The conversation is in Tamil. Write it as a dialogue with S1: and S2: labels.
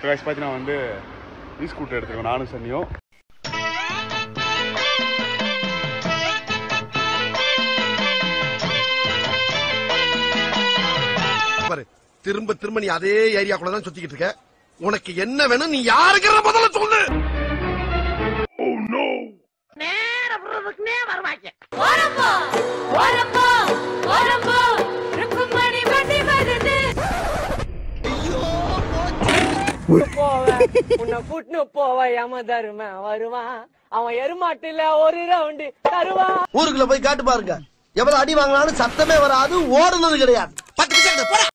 S1: இப்போ guys பார்த்தீங்கன்னா வந்து ஈ ஸ்கூட்டர் எடுத்துருக்கோம் நானும் சன்னியும்
S2: பாரு திரும்ப திரும்ப நீ அதே ஏரியாக்குள்ள தான் சுத்திக்கிட்டு இருக்க உனக்கு என்ன வேணும் நீ யாருக்கிற முதல்ல சொல்லு
S3: ஓரம்போ ஓரம்போ ஓரம்போ ருக்குமணி வண்டி வருது
S4: போவேன் உன்னை கூட்டுன்னு போவ யம தருமன் வருவான் அவன் எருமாட்டுல ஒரு ரவுண்டு தருவான்
S5: ஊருக்குள்ள போய் காட்டு பாருங்க எவ்வளவு அடி வாங்கினாலும் சத்தமே வராது ஓடுனது கிடையாது பத்து பைசா போடா